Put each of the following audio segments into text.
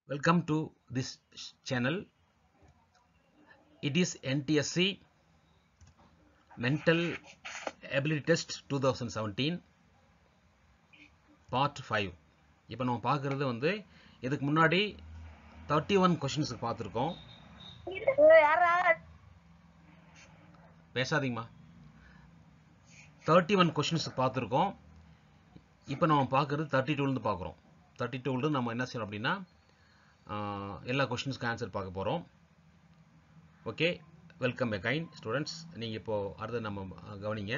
Welcome to this sh- channel. It is NTSC Mental Ability Test 2017 Part 5. இப்போ நம்ம பார்க்குறது வந்து இதுக்கு முன்னாடி தேர்ட்டி ஒன் கொஷின்ஸுக்கு பார்த்துருக்கோம் பேசாதீங்கம்மா தேர்ட்டி ஒன் கொஷின்ஸ் பார்த்துருக்கோம் இப்போ நம்ம பார்க்குறது தேர்ட்டி டூலேருந்து பார்க்குறோம் தேர்ட்டி டூலேருந்து நம்ம என்ன செய்யணும் அப்படின்னா ஆஹ், எல்லா கொஷின்ஸ்க்கு ஆன்சர் பார்க்க போகிறோம் ஓகே வெல்கம் எகைன் ஸ்டூடெண்ட்ஸ் நீங்கள் இப்போது அடுத்து நம்ம அஹ், கவனிங்க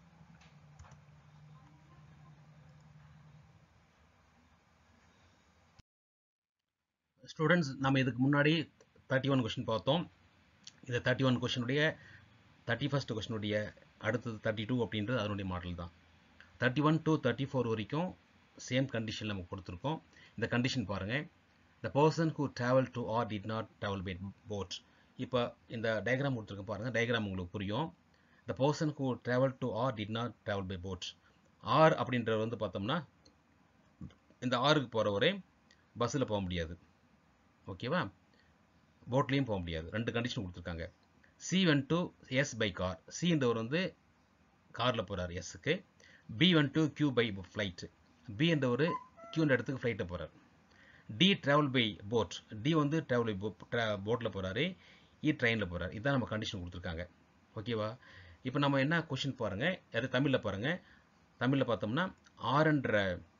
ஸ்டூடெண்ட்ஸ் நம்ம இதுக்கு முன்னாடி தேர்ட்டி ஒன் கொஷின் பார்த்தோம் இந்த தேர்ட்டி ஒன் கொஷினுடைய தேர்ட்டி ஃபஸ்ட் கொஷினுடைய அடுத்தது தேர்ட்டி டூ அப்படின்றது அதனுடைய மாடல் தான் thirty one to thirty four வரைக்கும் சேம் கண்டிஷன் நமக்கு கொடுத்துருக்கோம் இந்த கண்டிஷன் பாருங்கள் the person who traveled to or did not travel by boat இப்போ இந்த டயக்ராம் கொடுத்துருக்க பாருங்க டயக்ராம் உங்களுக்கு புரியும் the person who traveled to or did not travel by boat R அப்படின்றது வந்து பார்த்தோம்னா இந்த ஆறுக்கு போகிறவரே பஸ்ஸில் போக முடியாது ஓகேவா போட்லேயும் போக முடியாது ரெண்டு கண்டிஷன் கொடுத்துருக்காங்க C one to S by car சின்றவர் வந்து காரில் போகிறார் எஸ்ஸுக்கு P one to Q by flight P என்றவர் கியூன்ற இடத்துக்கு ஃப்ளைட்டை போகிறார் T travel by boat T வந்து ட்ராவல் பை போட்டில் போகிறாரு இ ட்ரெயினில் போகிறார் இதான் நம்ம கண்டிஷன் கொடுத்துருக்காங்க ஓகேவா இப்போ நம்ம என்ன கொஷின் பாருங்கள் அது தமிழில் பாருங்கள் தமிழில் பார்த்தோம்னா ஆறுன்ற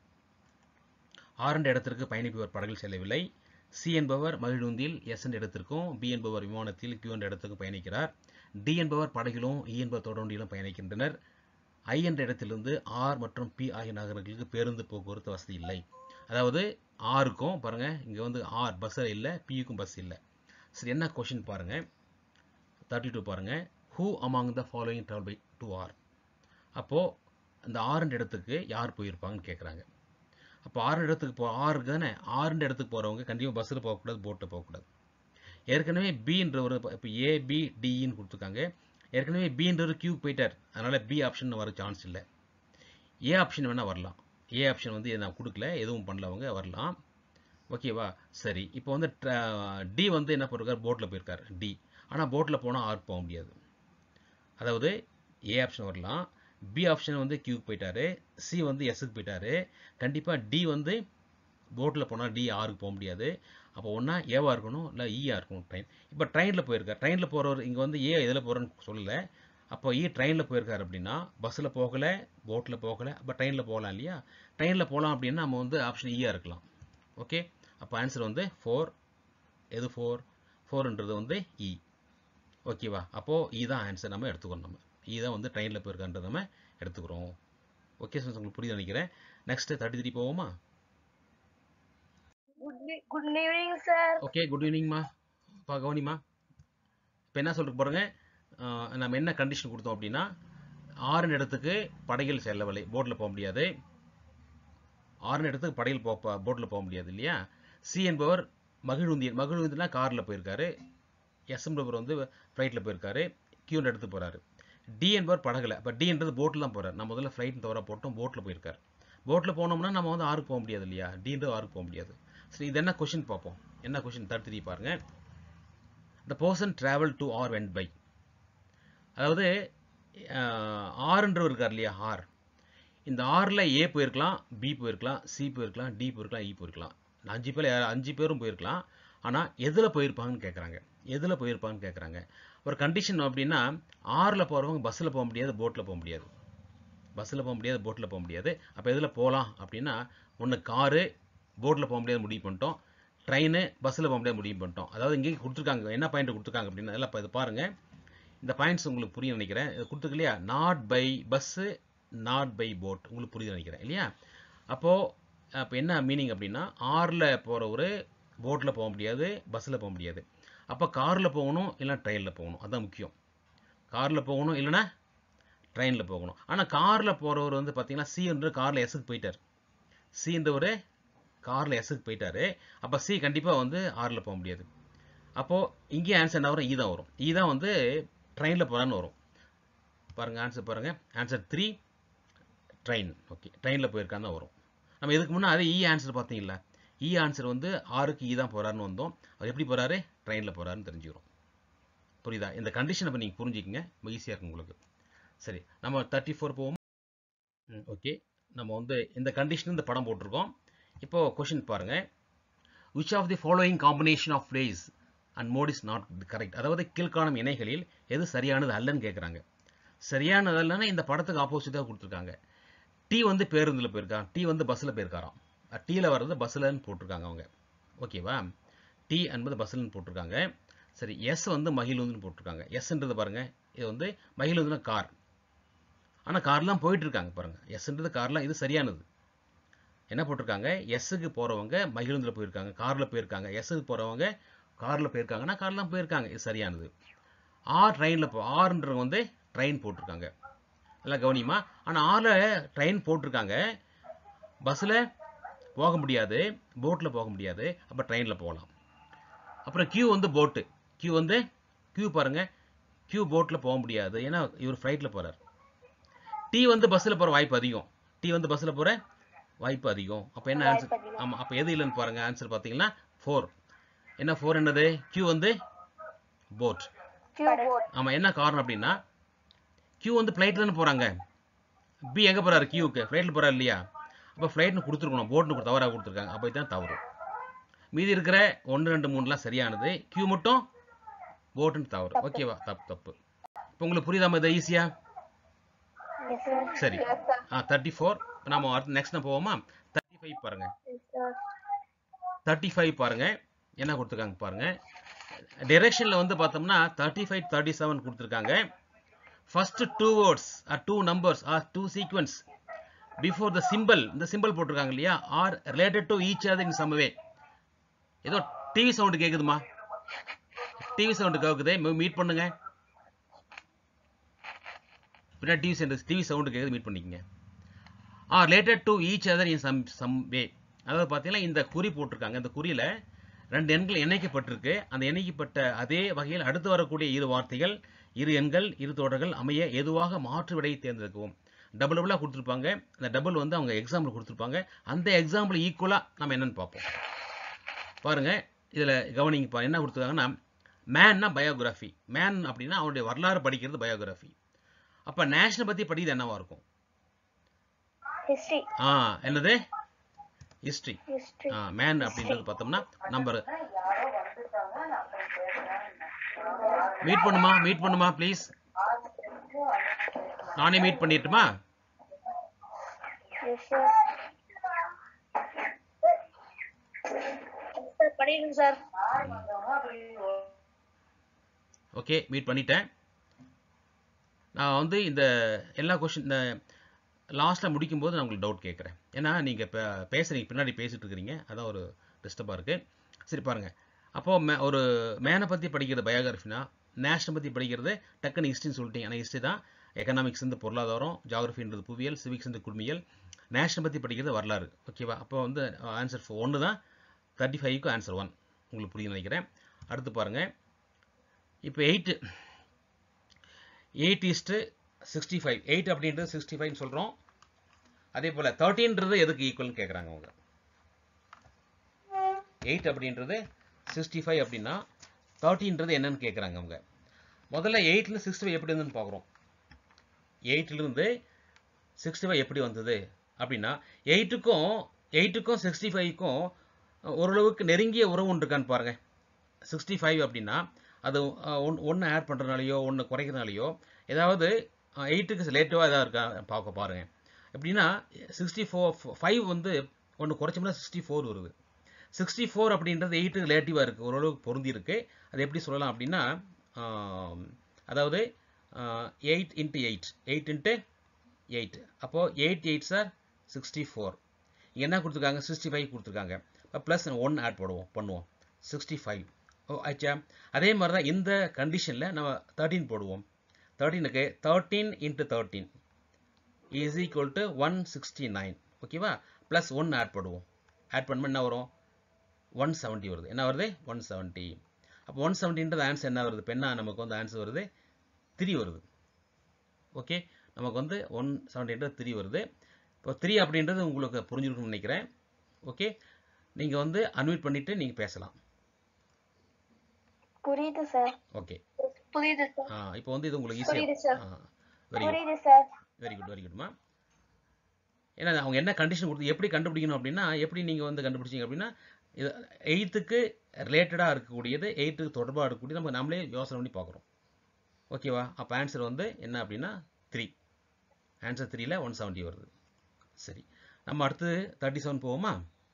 ஆரண்ட இடத்திற்கு பயணிப்பவர் படகில் செல்லவில்லை சி என்பவர் மகிழுந்தில் எஸ் என்ற இடத்திற்கும் பி என்பவர் விமானத்தில் கியூ என்ற இடத்துக்கும் பயணிக்கிறார் டி என்பவர் படகிலும் இ என்பவர் தொடர்வண்டியிலும் பயணிக்கின்றனர் ஐ என்ற இடத்திலிருந்து ஆர் மற்றும் பி ஆகிய நகரங்களுக்கு பேருந்து போக்குவரத்து வசதி இல்லை அதாவது ஆருக்கும் பாருங்க இங்கே வந்து ஆர் பஸ் இல்லை பியுக்கும் பஸ் இல்லை சரி என்ன கொஷின் பாருங்க தேர்ட்டி டூ பாருங்க who among the following travel by two R அப்போது இந்த ஆறுன்ற இடத்துக்கு யார் போயிருப்பாங்கன்னு கேட்குறாங்க அப்போ ஆறு இடத்துக்கு போ ஆறு தானே ஆறுன்ற இடத்துக்கு போகிறவங்க கண்டிப்பாக பஸ்ஸில் போகக்கூடாது போட்டில் போகக்கூடாது ஏற்கனவே பின்ற ஒரு இப்போ ஏ பி டின்னு கொடுத்துருக்காங்க ஏற்கனவே பின்ற ஒரு கியூ போயிட்டார் அதனால் பி ஆப்ஷன் வர சான்ஸ் இல்லை ஏ ஆப்ஷன் வேணால் வரலாம் ஏ ஆப்ஷன் வந்து நான் கொடுக்கல எதுவும் பண்ணல அவங்க வரலாம் ஓகேவா சரி இப்போ வந்து டி வந்து என்ன பண்ணிருக்காரு போட்டில் போயிருக்கார் டி ஆனால் போட்டில் போனால் ஆர் போக முடியாது அதாவது ஏ ஆப்ஷன் வரலாம் பி ஆப்ஷன் வந்து கியூக்கு போயிட்டாரு சி வந்து எஸ்ஸுக்கு போயிட்டாரு கண்டிப்பாக டி வந்து போட்டில் போனால் டி ஆருக்கு போக முடியாது அப்போ ஒன்றா ஏவா இருக்கணும் இல்லை ஈயா இருக்கணும் ட்ரெயின் இப்போ ட்ரெயினில் போயிருக்கார் ட்ரெயினில் போகிறவர் இங்கே வந்து ஏ எதில் போகிறேன்னு சொல்லலை அப்போ ஈ ட்ரெயினில் போயிருக்கார் அப்படின்னா பஸ்ஸில் போகலை போட்டில் போகலை அப்போ ட்ரெயினில் போகலாம் இல்லையா ட்ரெயினில் போகலாம் அப்படின்னா நம்ம வந்து ஆப்ஷன் ஈயா இருக்கலாம் ஓகே அப்போ ஆன்சர் வந்து ஃபோர் எது ஃபோர் ஃபோர்ன்றது வந்து இ ஓகேவா அப்போது இ தான் ஆன்சர் நம்ம எடுத்துக்கிறோம் நம்ம இ தான் வந்து ட்ரெயினில் போயிருக்கான்றது நம்ம எடுத்துக்கிறோம் ஓகே சார் உங்களுக்கு புரியுது நினைக்கிறேன் நெக்ஸ்ட்டு தேர்ட்டி த்ரீ போவோமா good evening sir okay good ஈவினிங்மா பா கவனிமா இப்போ என்ன சொல்லிட்டு பாருங்க ஆஹ் நம்ம என்ன கண்டிஷன் கொடுத்தோம் அப்படின்னா ஆறு இடத்துக்கு படகில் செல்லவில்லை போட்டில் போக முடியாது ஆறு இடத்துக்கு படகில் போக போட்டில் போக முடியாது இல்லையா சி என்பவர் மகிழுந்தி மகிழுந்தினா காரில் போயிருக்காரு எஸ் என்பவர் வந்து ஃப்ளைட்டில் போயிருக்காரு கியூன்ற இடத்துக்கு போகிறாரு டி என்பவர் படகுல இப்போ டின்றது போட்டில் தான் போகிறார் நம்ம முதல்ல ஃப்ளைட் தவிர போட்டோம் போட்டில் போயிருக்காரு போட்டில் போனோம்னா நம்ம வந்து ஆறுக்கு போக முடியாது இல்லையா டின்றது ஆறுக்கு போக முடியாது சரி இது என்ன கொஷின் பார்ப்போம் என்ன கொஷின் தேர்ட்டி த்ரீ பாருங்க the person travel to R went by அதாவது ஆறுன்றவர் இருக்கார் இல்லையா ஆர் இந்த ஆறில் ஏ போயிருக்கலாம் பி போயிருக்கலாம் சி போயிருக்கலாம் டி போயிருக்கலாம் இ போயிருக்கலாம் அஞ்சு பேர் யார் அஞ்சு பேரும் போயிருக்கலாம் ஆனால் எதில் போயிருப்பாங்கன்னு கேட்குறாங்க எதில் போயிருப்பாங்கன்னு கேட்குறாங்க ஒரு கண்டிஷன் அப்படின்னா ஆறில் போகிறவங்க பஸ்ஸில் போக முடியாது போட்டில் போக முடியாது பஸ்ஸில் போக முடியாது போட்டில் போக முடியாது அப்போ எதில் போகலாம் அப்படின்னா ஒன்று காரு போட்டில் போக முடியாது முடிவு பண்ணிட்டோம் ட்ரெயின் பஸ்ஸில் போக முடியாது முடிவு பண்ணிட்டோம் அதாவது இங்கே கொடுத்துருக்காங்க என்ன பாயிண்ட் கொடுத்துருக்காங்க அப்படின்னா அதெல்லாம் இப்போ இது பாருங்கள் இந்த பாயிண்ட்ஸ் உங்களுக்கு புரியும் நினைக்கிறேன் இது கொடுத்துருக்கு இல்லையா not by bus not by boat உங்களுக்கு புரியுது நினைக்கிறேன் இல்லையா அப்போது அப்போ என்ன மீனிங் அப்படின்னா ஆறில் போகிறவர் போட்டில் போக முடியாது பஸ்ஸில் போக முடியாது அப்போ காரில் போகணும் இல்லை ட்ரெயினில் போகணும் அதுதான் முக்கியம் காரில் போகணும் இல்லைன்னா ட்ரெயினில் போகணும் ஆனால் காரில் போகிறவர் வந்து பார்த்தீங்கன்னா சி என்று காரில் எஸ்ஸுக்கு போயிட்டார் சின்றவர் காரில் எஸ்ஸுக்கு போயிட்டாரு அப்போ சி கண்டிப்பாக வந்து ஆறில் போக முடியாது அப்போது இங்கேயும் ஆன்சர் என்ன வரும் இ தான் வரும் இ தான் வந்து ட்ரெயினில் போகிறான்னு வரும் பாருங்கள் ஆன்சர் பாருங்கள் ஆன்சர் த்ரீ ட்ரெயின் ஓகே ட்ரெயினில் போயிருக்கான்னு தான் வரும் நம்ம இதுக்கு முன்னே அதே இ ஆன்சர் பார்த்தீங்களா இ ஆன்சர் வந்து ஆறுக்கு இ தான் போகிறாருன்னு வந்தோம் அவர் எப்படி போகிறாரு ட்ரெயினில் போகிறாருன்னு தெரிஞ்சுக்கிறோம் புரியுதா இந்த கண்டிஷனை இப்போ நீங்கள் புரிஞ்சுக்கங்க ஈஸியாக இருக்கும் உங்களுக்கு சரி நம்ம தேர்ட்டி ஃபோர் போவோம் ஓகே நம்ம வந்து இந்த கண்டிஷன் இந்த படம் போட்டிருக்கோம் இப்போ கொஷின் பாருங்க which of the following combination of phrase and mode is not correct அதாவது கீழ்காணும் இணைகளில் எது சரியானது அல்லன்னு கேட்குறாங்க சரியானது அல்லன்னா இந்த படத்துக்கு ஆப்போசிட்டாக கொடுத்துருக்காங்க டி வந்து பேருந்தில் போயிருக்கான் டி வந்து பஸ்ஸில் போயிருக்காராம் டீயில் வர்றது பஸ்ஸில்னு போட்டிருக்காங்க அவங்க ஓகேவா டி என்பது பஸ்ஸில்னு போட்டிருக்காங்க சரி எஸ் வந்து மகிழுந்துன்னு போட்டிருக்காங்க எஸ்ன்றது பாருங்க இது வந்து மகிழுந்துனா கார் ஆனால் கார்லாம் போயிட்டு இருக்காங்க பாருங்க எஸ்ன்றது கார்லாம் இது சரியானது என்ன போட்டிருக்காங்க எஸ்ஸுக்கு போகிறவங்க மகிழுந்தில் போயிருக்காங்க காரில் போயிருக்காங்க எஸ்ஸுக்கு போகிறவங்க காரில் போயிருக்காங்கன்னா கார்லாம் போயிருக்காங்க இது சரியானது ஆர் ட்ரெயினில் போ ஆர்ன்றது வந்து ட்ரெயின் போட்டிருக்காங்க நல்லா கவனியுமா ஆனால் ஆரில் ட்ரெயின் போட்டிருக்காங்க பஸ்ஸில் போக முடியாது போட்டில் போக முடியாது அப்போ ட்ரெயினில் போகலாம் அப்புறம் கியூ வந்து போட்டு கியூ வந்து கியூ பாருங்க கியூ போட்டில் போக முடியாது ஏன்னா இவர் ஃப்ளைட்டில் போகிறார் டி வந்து பஸ்ஸில் போகிற வாய்ப்பு அதிகம் டி வந்து பஸ்ஸில் போகிற வாய்ப்பு அதிகம் அப்போ என்ன ஆன்சர் வாய்ப்பு அதிகம். ஆமாம் அப்போ எது இல்லைன்னு பாருங்க ஆன்சர் பார்த்தீங்கன்னா ஃபோர் என்ன ஃபோர் என்னது கியூ வந்து போட் Q-boat. ஆமாம் என்ன காரணம் அப்படின்னா கியூ வந்து ஃப்ளைட்டில் தானே போகிறாங்க பி எங்கே போகிறாரு கியூக்கு ஃப்ளைட்டில் போகிறாரு இல்லையா அப்போ ஃப்ளைட்னு கொடுத்துருக்கணும் போட்னு தவறாக கொடுத்துருக்காங்க அப்போ இதுதான் தவறு மீதி இருக்கிற ஒன்று ரெண்டு மூணுலாம் சரியானது கியூ மட்டும் போட்டுன்னு தவறு ஓகேவா தப்பு தப்பு இப்போ உங்களுக்கு புரியுதாம இது ஈஸியாக Yes, sir. சரி ஆ தேர்ட்டி ஃபோர் நாம அடுத்து நெக்ஸ்ட் போவோமா தேர்ட்டி ஃபைவ் பாருங்க Yes, sir. தேர்ட்டி ஃபைவ் பாருங்க என்ன கொடுத்துருக்காங்க பாருங்க டிரெக்ஷனில் வந்து பார்த்தோம்னா தேர்ட்டி ஃபைவ் தேர்ட்டி செவன் கொடுத்துருக்காங்க first two words or two numbers or two sequence before the simple இந்த சிம்பிள் போட்டிருக்காங்க இல்லையா are related to each other in some way ஏதோ டிவி சவுண்டு கேட்குதுமா டிவி சவுண்டு கேட்குது மீட் பண்ணுங்க பின்னாடி டிவி சவுண்டு டிவி சவுண்டு கேட்குது மீட் பண்ணிக்கங்க are related to each other in some some way அதாவது பார்த்தீங்கன்னா இந்த குறி போட்டிருக்காங்க இந்த குறியில் ரெண்டு எண்கள் இணைக்கப்பட்டிருக்கு அந்த இணைக்கப்பட்ட அதே வகையில் அடுத்து வரக்கூடிய இரு வார்த்தைகள் இரு எண்கள் இரு தொடர்கள் அமைய எதுவாக மாற்று விடையை தேர்ந்தெடுக்கவும் டபுள் டபுளாக கொடுத்துருப்பாங்க அந்த டபுள் வந்து அவங்க எக்ஸாம்பிள் கொடுத்துருப்பாங்க அந்த எக்ஸாம்பிள் ஈக்குவலாக நம்ம என்னன்னு பார்ப்போம் பாருங்க இதில் கவனிங்க பா என்ன கொடுத்துருக்காங்கன்னா மேன்னா பயோகிராஃபி மேன் அப்படின்னா அவனுடைய வரலாறு படிக்கிறது பயோகிராஃபி அப்போ நேஷனை பற்றி படிக்கிறது என்னவா இருக்கும் History. ஆ என்னது ஹிஸ்ட்ரி History. ஆ மேன் அப்படின்றது பார்த்தோம்னா நம்பர் மீட் பண்ணுமா மீட் பண்ணுமா ப்ளீஸ் நானே மீட் பண்ணிட்டுமா Yes, sir. Sir, பண்ணிடுங்க சார் ஓகே மீட் பண்ணிட்டேன் நான் வந்து இந்த எல்லா கொஷின் இந்த லாஸ்ட்டில் முடிக்கும்போது நான் உங்களுக்கு டவுட் கேட்குறேன் ஏன்னா நீங்கள் இப்போ பேசுகிறீங்க பின்னாடி பேசிட்டு இருக்கிறீங்க அதான் ஒரு டிஸ்டர்பாக இருக்குது சரி பாருங்கள் அப்போது மே ஒரு மேனை பற்றி படிக்கிறது பயோகிராஃபினா நேஷனை பற்றி படிக்கிறது டக்குன்னு ஹிஸ்ட்ரின்னு சொல்லிட்டீங்க ஆனால் ஹிஸ்ட்ரி தான் எக்கனாமிக்ஸ் வந்து பொருளாதாரம் ஜாகிரஃபின்றது புவியியல் சிவிக்ஸ் வந்து குடுமியல் நேஷனை பற்றி படிக்கிறது வரலாறு ஓகேவா அப்போ வந்து ஆன்சர் ஒன்று தான் தேர்ட்டி ஃபைவ்க்கு ஆன்சர் ஒன் உங்களுக்கு புரியும்னு நினைக்கிறேன் அடுத்து பாருங்கள் இப்போ eight eight is to sixty five eight அப்படின்றது சிக்ஸ்டி ஃபைவ்னு சொல்கிறோம் அதே போல் தேர்ட்டின்றது எதுக்கு ஈக்குவல்னு கேட்குறாங்க அவங்க எயிட் அப்படின்றது சிக்ஸ்டி ஃபைவ் அப்படின்னா தேர்ட்டின்றது என்னன்னு கேட்குறாங்க அவங்க முதல்ல எயிட்லேருந்து சிக்ஸ்டி ஃபைவ் எப்படி இருந்துன்னு பார்க்குறோம் எயிட்லேருந்து சிக்ஸ்டி ஃபைவ் எப்படி வந்தது அப்படின்னா எயிட்டுக்கும் எயிட்டுக்கும் சிக்ஸ்டி ஃபைவ்க்கும் ஓரளவுக்கு நெருங்கிய உறவு ஒன்று இருக்கான்னு பாருங்கள் சிக்ஸ்டி ஃபைவ் அப்படின்னா அது ஒன் ஒன்று ஆட் பண்ணுறதுனாலையோ ஒன்று குறைக்கிறதுனாலையோ ஏதாவது எயிட்டுக்கு ரிலேட்டிவாக எதாவது இருக்கா பார்க்க பாருங்கள் எப்படின்னா சிக்ஸ்டி ஃபோர் ஃபைவ் வந்து ஒன்று குறைச்சோம்னா சிக்ஸ்டி ஃபோர் வருது சிக்ஸ்டி ஃபோர் அப்படின்றது எயிட்டுக்கு ரிலேட்டிவாக இருக்குது ஓரளவுக்கு பொருந்தி இருக்கு அது எப்படி சொல்லலாம் அப்படின்னா ஆம், அதாவது eight into eight eight into eight அப்போது eight eight sir sixty four இங்கே என்ன கொடுத்துருக்காங்க சிக்ஸ்டி ஃபைவ் கொடுத்துருக்காங்க இப்போ ப்ளஸ் ஒன் ஆட் போடுவோம் பண்ணுவோம் சிக்ஸ்டி ஃபைவ் ஓ ஆச்சா அதே மாதிரி தான் இந்த கண்டிஷனில் நம்ம தேர்ட்டீன் போடுவோம் தேர்ட்டீனுக்கு thirteen into thirteen is equal to one sixty nine ஓகேவா ப்ளஸ் ஒன் ஆட் பண்ணுவோம் ஆட் பண்ண என்ன வரும் ஒன் செவன்ட்டி வருது என்ன வருது ஒன் செவன்ட்டி அப்போ ஒன் செவன்ட்டின்றது ஆன்சர் என்ன வருது பெண்ணா நமக்கு வந்து ஆன்சர் வருது த்ரீ வருது ஓகே நமக்கு வந்து ஒன் செவன்ட்டின்றது த்ரீ வருது இப்போ த்ரீ அப்படின்றது உங்களுக்கு புரிஞ்சிருக்கும்னு நினைக்கிறேன் ஓகே நீங்கள் வந்து அன்மியூட் பண்ணிவிட்டு நீங்கள் பேசலாம் புரியுது சார் ஓகே புரியுது சார் இப்போ வந்து இது உங்களுக்கு புரியுது sir. ஈஸியாக வெரி குட் புரியுது சார் வெரி குட் வெரி குட்மா ஏன்னா அவங்க என்ன கண்டிஷன் கொடுத்து எப்படி கண்டுபிடிக்கணும் அப்படின்னா எப்படி நீங்கள் வந்து கண்டுபிடிச்சீங்க அப்படின்னா இது எயித்துக்கு ரிலேட்டடாக இருக்கக்கூடியது எயித்துக்கு தொடர்பாக இருக்கக்கூடியது நம்ம நம்மளே யோசனை பண்ணி பார்க்குறோம் ஓகேவா அப்போ ஆன்சர் வந்து என்ன அப்படின்னா த்ரீ ஆன்சர் த்ரீல ஒன் செவன்ட்டி வருது சரி நம்ம அடுத்து தேர்ட்டி செவன் போவோமா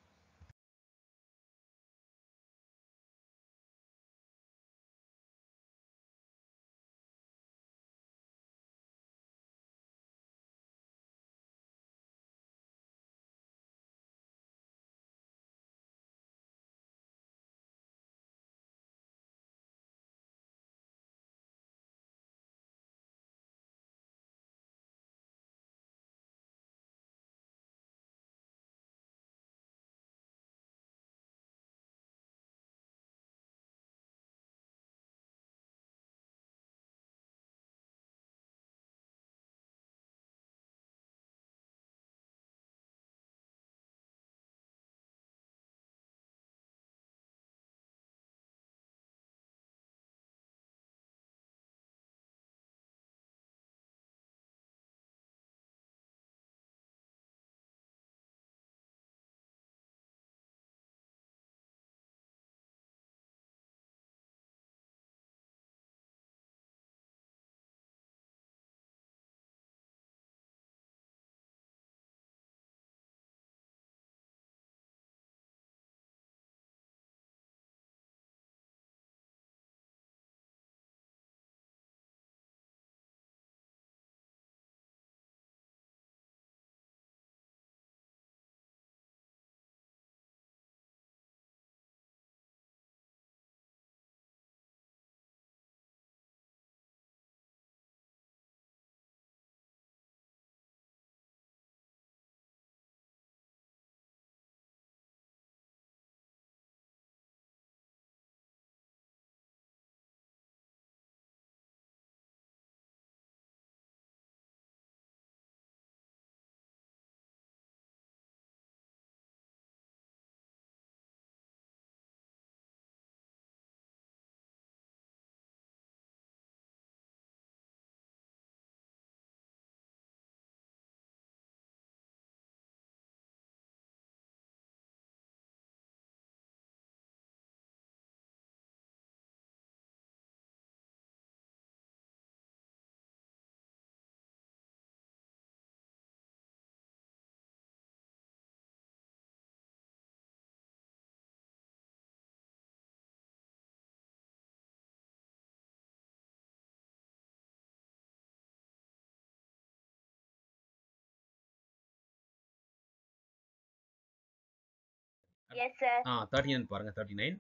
எஸ் சார் ஆ தேர்ட்டி நைன் பாருங்க தேர்ட்டி நைன்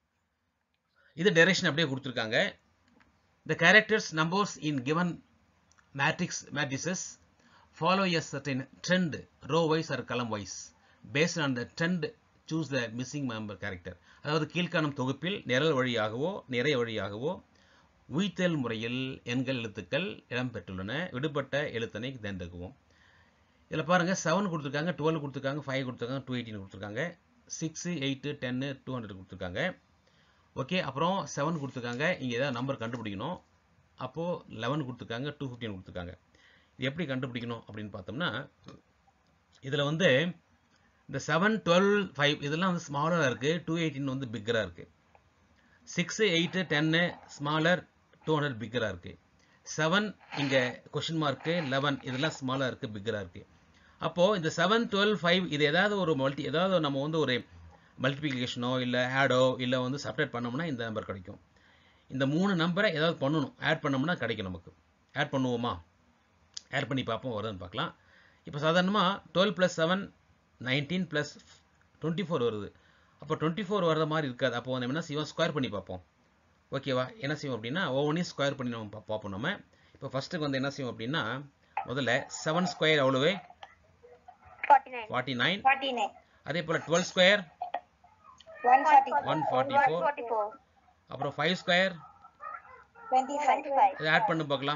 இது டைரக்ஷன் அப்படியே கொடுத்துருக்காங்க the characters numbers in given matrix matrices follow a certain trend row wise or column wise based on the trend choose the missing member character அதாவது கீழ்காணும் தொகுப்பில் நிரல் வழியாகவோ நிறை வழியாகவோ உய்த்தல் முறையில் எண்கள் எழுத்துக்கள் இடம்பெற்றுள்ளன விடுபட்ட எழுத்தனை தேர்ந்தெடுக்குவோம் இதில் பாருங்கள் செவன் கொடுத்துருக்காங்க டுவெல் கொடுத்துருக்காங்க ஃபைவ் கொடுத்துருக்காங்க டூ எயிட்டின் கொடுத்துருக்காங்க six eight ten two hundred கொடுத்துருக்காங்க ஓகே அப்புறம் செவன் கொடுத்துருக்காங்க இங்கே ஏதாவது நம்பர் கண்டுபிடிக்கணும் அப்போது லெவன் கொடுத்துருக்காங்க டூ ஃபிஃப்டின் கொடுத்துருக்காங்க இது எப்படி கண்டுபிடிக்கணும் அப்படின்னு பார்த்தோம்னா இதில் வந்து இந்த செவன் டுவெல் ஃபைவ் இதெல்லாம் வந்து ஸ்மாலராக இருக்குது டூ எயிட்டின் வந்து பிக்கராக இருக்குது six eight ten smaller two hundred பிக்கராக இருக்குது செவன் இங்கே கொஷின் மார்க்கு லெவன் இதெல்லாம் ஸ்மாலாக இருக்குது பிக்கராக இருக்குது அப்போது இந்த செவன் டுவெல் ஃபைவ் இது ஏதாவது ஒரு மல்டி ஏதாவது நம்ம வந்து ஒரு மல்டிப்ளிகேஷனோ இல்லை ஆடோ இல்லை வந்து சப்ரேட் பண்ணோம்னா இந்த நம்பர் கிடைக்கும் இந்த மூணு நம்பரை ஏதாவது பண்ணணும் ஆட் பண்ணோம்னா கிடைக்கும் நமக்கு ஆட் பண்ணுவோமா ஆட் பண்ணி பார்ப்போம் வருதுன்னு பார்க்கலாம் இப்போ சாதாரணமாக twelve plus seven nineteen plus twenty four வருது அப்போ டுவெண்ட்டி ஃபோர் வர்ற மாதிரி இருக்காது அப்போ நம்ம என்ன செய்வோம் ஸ்கொயர் பண்ணி பார்ப்போம் ஓகேவா என்ன செய்வோம் அப்படின்னா ஒவ்வொன்றையும் ஸ்கொயர் பண்ணி நம்ம பா- பார்ப்போம் நம்ம இப்போ ஃபஸ்ட்டுக்கு வந்து என்ன செய்வோம் அப்படின்னா முதல்ல செவன் ஸ்கொயர் எவ்வளவு forty nine forty nine forty nine அதே போல் twelve square one forty one forty four forty four அப்புறம் five square twenty five five இதை ஆட் பண்ணி பார்க்கலாம்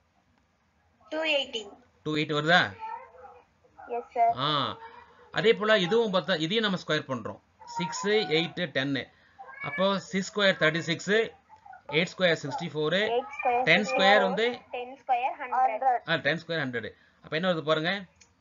டூ எயிட்டீன் டூ எயிட் வருதா எஸ் சார் ஆ அதே போல் இதுவும் பார்த்தா இதையும் நம்ம ஸ்கொயர் பண்ணுறோம் சிக்ஸு எயிட்டு டென்னு அப்போ six square thirty six eight square sixty four eight square ten square வந்து டென் ஸ்கொயர் ஹண்ட்ரட் ஆ டென் ஸ்கொயர் ஹண்ட்ரட் அப்போ என்ன வருது பாருங்க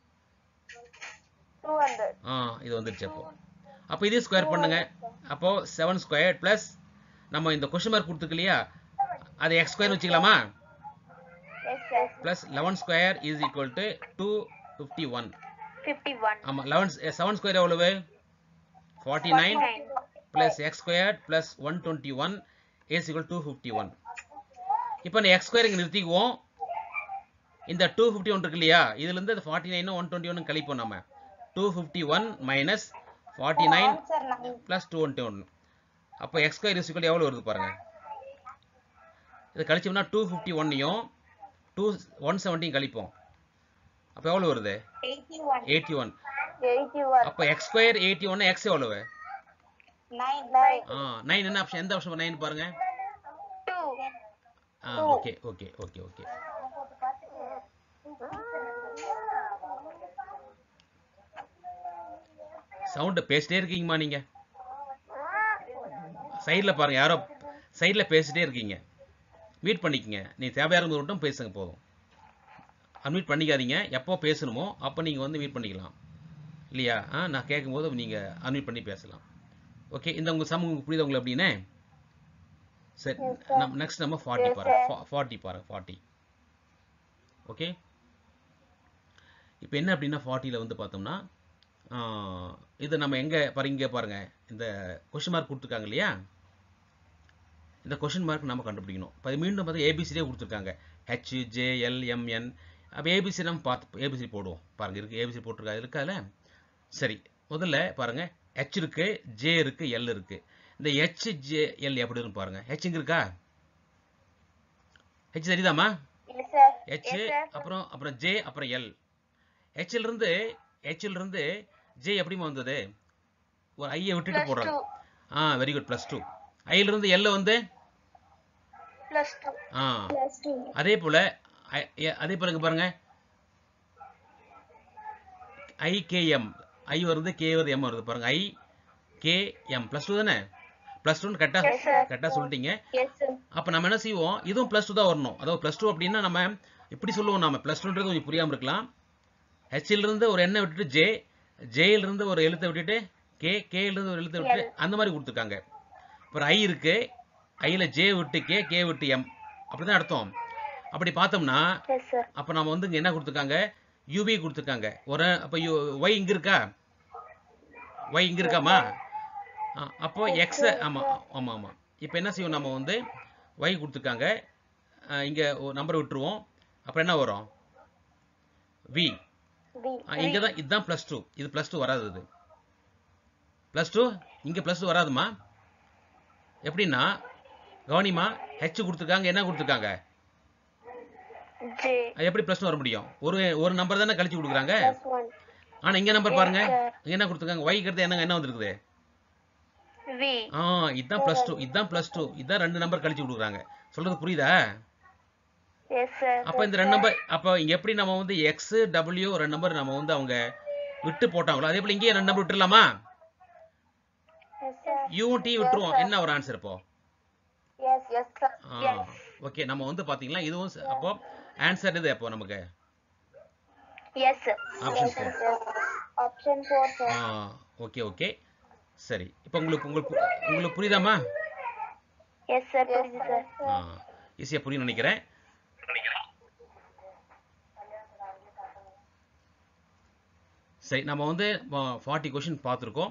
டூ ஹண்ட்ரட் ஆ இது வந்துருச்சு அப்போ அப்போ இதே ஸ்கொயர் பண்ணுங்க அப்போ செவன் ஸ்கொயர் ப்ளஸ் நம்ம இந்த கொஷின் மார்க் கொடுத்துருக்கு இல்லையா அதை எக்ஸ் ஸ்கொயர் வச்சுக்கலாமா yes yes plus eleven square is equal to two fifty one fifty one ஆமாம் லெவன் செவன் ஸ்கொயர் எவ்வளவு forty nine plus x square plus one twenty one is equal to fifty one இப்போ இந்த X square இங்கே நிறுத்திக்குவோம் இந்த two fifty one இருக்கு இல்லையா இதுலேருந்து இந்த ஃபார்ட்டி நைனும் ஒன் டுவெண்ட்டி ஒன் கழிப்போம் நம்ம two fifty one minus forty nine answer nine plus two one two one அப்போ எக்ஸ் ஸ்கொயர் இஸ் எவ்வளோ வருது பாருங்க இது கழிச்சோம்னா டூ ஃபிஃப்டி ஒன்னையும் டூ ஒன் செவன்ட்டியும் கழிப்போம் அப்போ எவ்வளோ வருது eighty one eighty one eighty one அப்போ எக்ஸ் ஸ்கொயர் எயிட்டி ஒன்று எக்ஸ் எவ்வளவு நைன் நைன் ஆ நைன் என்ன ஆப்ஷன் எந்த ஆப்ஷன் நைன் பாருங்க டூ ஆ okay okay okay okay sound பேசிட்டே இருக்கீங்கம்மா நீங்க சைடில் பாருங்க யாரோ சைடில் பேசிட்டே இருக்கீங்க மீட் பண்ணிக்கங்க நீ தேவையாக இருந்தது மட்டும் பேசுங்க போதும் அன்மீட் பண்ணிக்காதீங்க எப்போ பேசணுமோ அப்போ நீங்கள் வந்து மீட் பண்ணிக்கலாம் இல்லையா ஆ நான் கேட்கும்போது நீங்கள் அன்மீட் பண்ணி பேசலாம் ஓகே இந்த உங்கள் சம் உங்களுக்கு புரியுது உங்களுக்கு அப்படின்னே சரி நம்ம நெக்ஸ்ட் நம்ம ஃபார்ட்டி பாருங்க ஃபார்ட்டி பாருங்க ஃபார்ட்டி ஓகே இப்போ என்ன அப்படின்னா ஃபார்ட்டியில் வந்து பார்த்தோம்னா ஆ, இது நம்ம எங்கே பாருங்க இங்கே பாருங்க இந்த கொஷின் மார்க் கொடுத்துருக்காங்க இல்லையா இந்த கொஷின் மார்க் நம்ம கண்டுபிடிக்கணும் இப்போ இது மீண்டும் பார்த்து ஏபிசிடியே கொடுத்துருக்காங்க ஹெச் ஜே எல் எம்என் அப்போ ஏபிசி நம்ம பார்த்து ஏபிசி போடுவோம் பாருங்க இருக்கு ஏபிசி போட்டிருக்கா இருக்கா அதில் சரி முதல்ல பாருங்க ஹெச் இருக்கு ஜே இருக்கு எல் இருக்கு இந்த ஹெச் ஜே எல் எப்படி இருக்கு பாருங்க ஹெச் இங்க இருக்கா ஹெச் தெரியுதாம்மா எஸ் சார் ஹெச் அப்புறம் அப்புறம் ஜே அப்புறம் எல் ஹெச்ல இருந்து ஹெச்ல இருந்து ஜே எப்படிமா வந்தது ஒரு ஐயை விட்டுட்டு பிளஸ் போடுறாங்க டூ ஆ வெரி குட் ப்ளஸ் டூ ஐல இருந்து எல்ல வந்து பிளஸ் டூ ஆ பிளஸ் டூ அதே போல ஐ- எ- அதே போல இங்க பாருங்க ஐ கே எம் ஐ வருது கே வருது எம் வருது பாருங்க I K M plus two தானே ப்ளஸ் டூன்னு கரெக்டா Yes, sir. கரெக்டா சொல்லிட்டீங்க எஸ் சார் அப்போ நம்ம என்ன செய்வோம் இதுவும் ப்ளஸ் டூ தான் வரணும் அதாவது ப்ளஸ் டூ அப்படின்னா நம்ம இப்படி சொல்லுவோம் நம்ம ப்ளஸ் டூன்றது கொஞ்சம் புரியாமல் இருக்கலாம் ஹெச்ல இருந்து ஒரு எண்ணை விட்டுட்டு ஜே ஜேல இருந்து ஒரு எழுத்தை விட்டுட்டு கே கேல இருந்து ஒரு எழுத்தை விட்டுட்டு அந்த மாதிரி கொடுத்துருக்காங்க அப்புறம் ஐ இருக்கு ஐல ஜே விட்டு கே கே விட்டு எம் அப்படிதான் அர்த்தம் அப்படி பார்த்தோம்னா எஸ் சார் அப்போ நம்ம வந்து இங்க என்ன கொடுத்துருக்காங்க யூபி கொடுத்துருக்காங்க ஒரு அப்போ யூ ஒய் இங்க இருக்கா ஒய் இங்க இருக்காமா ஆ, அப்போ எக்ஸ் ஆமா ஆமா ஆமா இப்போ என்ன செய்வோம் நம்ம வந்து ஒய் கொடுத்துருக்காங்க ஆ, இங்க ஒரு நம்பர் விட்டுருவோம் அப்புறம் என்ன வரும் வி வி இங்க தான் இதுதான் ப்ளஸ் டூ இது ப்ளஸ் டூ வராது இது ப்ளஸ் டூ இங்க ப்ளஸ் டூ வராதுமா எப்படின்னா கவனிமா ஹெச் கொடுத்துருக்காங்க என்ன கொடுத்துருக்காங்க ஜே அது எப்படி ப்ளஸ் வர முடியும் ஒரு ஒரு நம்பர் தானே கழிச்சு கொடுக்குறாங்க பிளஸ் ஒன் ஆனா இங்க நம்பர் பாருங்க sir. இங்க என்ன கொடுத்துருக்காங்க ஒய்க்கிறது என்னங்க என்ன வந்திருக்குது வி ஆ இதுதான் ப்ளஸ் டூ இதுதான் ப்ளஸ் டூ இதுதான் ரெண்டு நம்பர் கழிச்சு கொடுக்குறாங்க சொல்றது புரியுதா எஸ் சார் அப்ப இந்த ரெண்டு நம்பர் அப்ப இங்க எப்படி நம்ம வந்து எக்ஸ் டபிள்யூ ரெண்டு நம்பர் நம்ம வந்து அவங்க விட்டு போட்டாங்களோ அதே போல இங்கேயே ரெண்டு நம்பர் விட்டுலாமா எஸ் சார் யூ டி விட்டுருவோம் என்ன ஒரு ஆன்சர் இப்போ எஸ் எஸ் சார் ஓகே நம்ம வந்து பாத்தீங்களா இதுவும் ச- அப்போ ஆன்சர் இது அப்போ நமக்கு yes option four option four sir ஆ ஓகே ஓகே சரி இப்போ உங்களுக்கு உங்களுக்கு உங்களுக்கு புரியுதாம்மா எஸ் சார் புரியுது சார் ஆ ஈஸியாக புரியும் நினைக்கிறேன் சரி நம்ம வந்து ஃபார்ட்டி கொஷின் பார்த்துருக்கோம்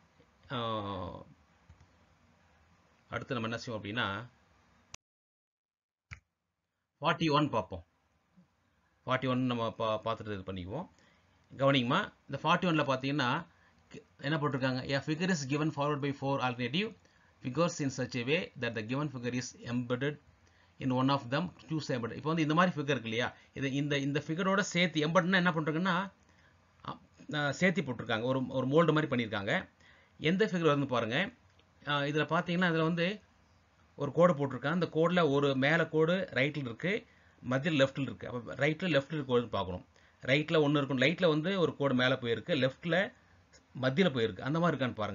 அடுத்து நம்ம என்ன செய்வோம் அப்படின்னா ஃபார்ட்டி ஒன் பார்ப்போம் ஃபார்ட்டி ஒன் நம்ம பா பார்த்துட்டு இது பண்ணிக்குவோம் கவனிங்கம்மா இந்த ஃபார்ட்டி ஒனில் பார்த்தீங்கன்னா க- என்ன போட்டிருக்காங்க a figure is given followed by four alternative figures in such a way that the given figure is embedded in one of them choose embedded இப்போ வந்து இந்த மாதிரி ஃபிகர் இருக்கு இல்லையா இது இந்த இந்த ஃபிகரோட சேர்த்து எம்பட்னா என்ன பண்ணுறாங்கன்னா சேர்த்தி போட்டிருக்காங்க ஒரு ஒரு மோல்டு மாதிரி பண்ணியிருக்காங்க எந்த ஃபிகர் வந்து பாருங்க இதில் பார்த்தீங்கன்னா இதில் வந்து ஒரு கோடு போட்டிருக்காங்க அந்த கோடில் ஒரு மேலே கோடு ரைட்டில் இருக்கு மத்தியில் லெஃப்ட்டில் இருக்கு அப்போ ரைட்டில் லெஃப்ட்டில் கோடு பார்க்கணும் ரைட்டில் ஒன்று இருக்கும் ரைட்டில் வந்து ஒரு கோடு மேலே போயிருக்கு லெஃப்ட்டில் மத்தியில் போயிருக்கு அந்த மாதிரி இருக்கான்னு பாருங்க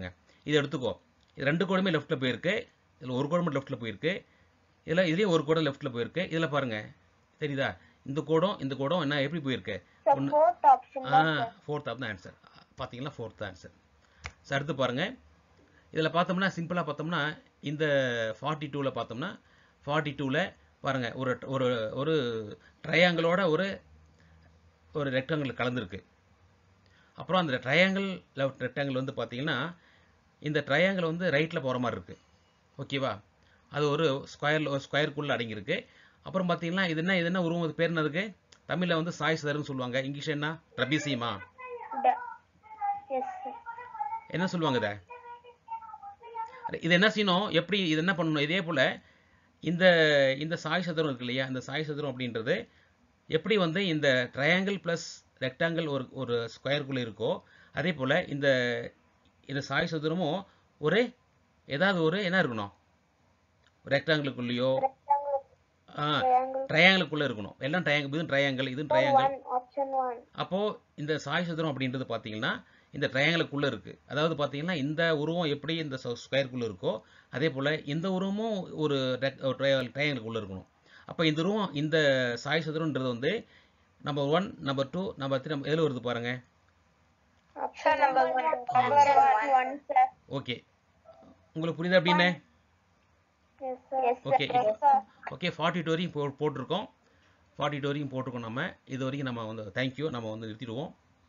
இதை எடுத்துக்கோ இது ரெண்டு கோடுமே லெஃப்ட்டில் போயிருக்கு இதில் ஒரு கோடு மட்டும் லெஃப்ட்டில் போயிருக்கு இதில் இதுலேயும் ஒரு கோடு லெஃப்ட்டில் போயிருக்கு இதில் பாருங்க தெரியுதா இந்த கோடும் இந்த கோடும் என்ன எப்படி போயிருக்கு Sir, ஒன்று fourth option ஆ தான் sir. ஃபோர்த் ஆஃப் தான் ஆன்சர் பார்த்தீங்களா ஃபோர்த் ஆன்சர் ஸோ அடுத்து பாருங்க இதில் பார்த்தோம்னா சிம்பிளாக பார்த்தோம்னா இந்த ஃபார்ட்டி டூவில் பார்த்தோம்னா ஃபார்ட்டி டூவில் பாருங்க ஒரு ஒரு ஒரு ட்ரையாங்கிளோட ஒரு ஒரு ரெக்டாங்கிள் கலந்துருக்கு அப்புறம் அந்த ட்ரையாங்கிள் ரெக்டாங்கிள் வந்து பார்த்தீங்கன்னா இந்த ட்ரையாங்கிள் வந்து ரைட்டில் போகிற மாதிரி இருக்குது ஓகேவா அது ஒரு ஸ்கொயர் ஒரு ஸ்கொயருக்குள்ளே அடங்கியிருக்கு அப்புறம் பார்த்தீங்கன்னா இது என்ன இது என்ன உருவம் இது பேர் என்னதுக்கு தமிழில் வந்து சாய் சதர்னு சொல்லுவாங்க இங்கிலீஷ் என்ன ரபிசீமா The- Yes, sir. என்ன சொல்லுவாங்க இதை இது என்ன செய்யணும் எப்படி இது என்ன பண்ணணும் இதே போல் இந்த இந்த சாய் சதுரம் இருக்கு இல்லையா இந்த சாய் சதுரம் அப்படின்றது எப்படி வந்து இந்த ட்ரையாங்கிள் ப்ளஸ் ரெக்டாங்கிள் ஒரு ஒரு ஸ்கொயருக்குள்ளே இருக்கோ அதே போல் இந்த இந்த சாய் சதுரமும் ஒரு ஏதாவது ஒரு என்ன இருக்கணும் ரெக்டாங்கிளுக்குள்ளேயோ Triangle. ட்ரையாங்கிளுக்குள்ளே இருக்கணும் எல்லாம் ட்ரையாங்கிள் இது ட்ரையாங்கிள் இது ட்ரையாங்கிள் One, option one. அப்போது இந்த சாய் சதுரம் அப்படின்றது பார்த்தீங்கன்னா இந்த ட்ரையாங்கிளுக்குள்ளே இருக்குது அதாவது பார்த்தீங்கன்னா இந்த உருவம் எப்படி இந்த ஸ்கொயருக்குள்ளே இருக்கோ அதே போல் இந்த உருவமும் ஒரு ட்ரையாங்கிளுக்குள்ளே இருக்கணும் அப்போ இந்த உருவம் இந்த சாய் சதுரம்ன்றது வந்து number one number two number three நம்ம எதில் வருது பாருங்கள் Option number one. Number one, one, sir. Okay உங்களுக்கு புரியுதா அப்படின்னு Yes, sir. Yes, sir. Okay Yes, sir. Okay forty two வரைக்கும் போ போட்டிருக்கோம் ஃபார்ட்டி டூ வரைக்கும் போட்டிருக்கோம் நம்ம இது வரைக்கும் நம்ம வந்து தேங்க்யூ நம்ம வந்து நிறுத்திடுவோம்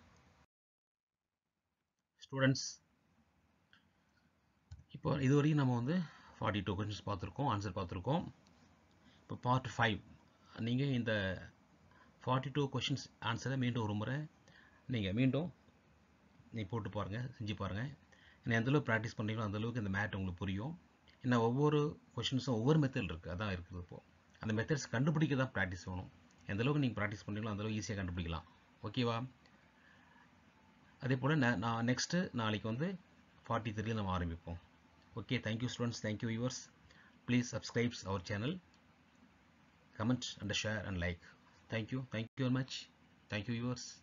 ஸ்டூடெண்ட்ஸ் இப்போ இது வரைக்கும் நம்ம வந்து ஃபார்ட்டி டூ கொஷின்ஸ் பார்த்துருக்கோம் ஆன்சர் பார்த்துருக்கோம் இப்போ பார்ட் ஃபைவ் நீங்கள் இந்த ஃபார்ட்டி டூ கொஷின்ஸ் ஆன்சரை மீண்டும் ஒரு முறை நீங்கள் மீண்டும் நீ போட்டு பாருங்கள் செஞ்சு பாருங்கள் ஏன்னா எந்தளவுக்கு ப்ராக்டிஸ் பண்ணுறீங்களோ அந்தளவுக்கு இந்த மேட் உங்களுக்கு புரியும் ஏன்னா ஒவ்வொரு கொஷின்ஸும் ஒவ்வொரு மெத்தட் இருக்குது அதான் இருக்குது இப்போ அந்த மெத்தட்ஸ் கண்டுபிடிக்க தான் ப்ராக்டிஸ் வேணும் எந்த அளவுக்கு நீங்கள் ப்ராக்டிஸ் பண்ணுறீங்களோ அந்தளவுக்கு ஈஸியாக கண்டுபிடிக்கலாம் ஓகேவா அதே போல் நான் நெக்ஸ்ட்டு நாளைக்கு வந்து ஃபார்ட்டி த்ரீல நம்ம ஆரம்பிப்போம் okay thank you students thank you viewers please subscribes our channel comment and share and like thank you thank you very much thank you viewers